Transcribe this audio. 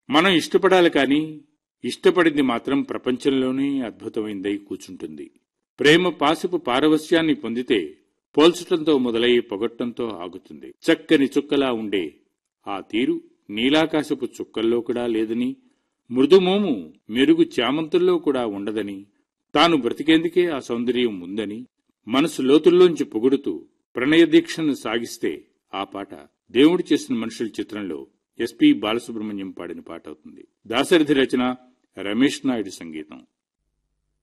మనం ఇష్టపడాలి కానీ ఇష్టపడింది మాత్రం ప్రపంచంలోనే అద్భుతమైందై కూర్చుంటుంది ప్రేమ పాశపు పారవస్యాన్ని పొందితే పోల్చటంతో మొదలై పొగట్టంతో ఆగుతుంది చక్కని చుక్కలా ఉండే ఆ తీరు నీలాకాశపు చుక్కల్లో కూడా లేదని మృదుమోము మెరుగు చామంతుల్లో కూడా ఉండదని తాను బ్రతికేందుకే ఆ సౌందర్యం ఉందని మనసు లోతుల్లోంచి పొగుడుతూ ప్రణయ దీక్షను సాగిస్తే ఆ పాట దేవుడు చేసిన మనుషుల చిత్రంలో ఎస్పి బాలసుబ్రహ్మణ్యం పాడిన పాట అవుతుంది దాశరథి రచన రమేష్ నాయుడు సంగీతం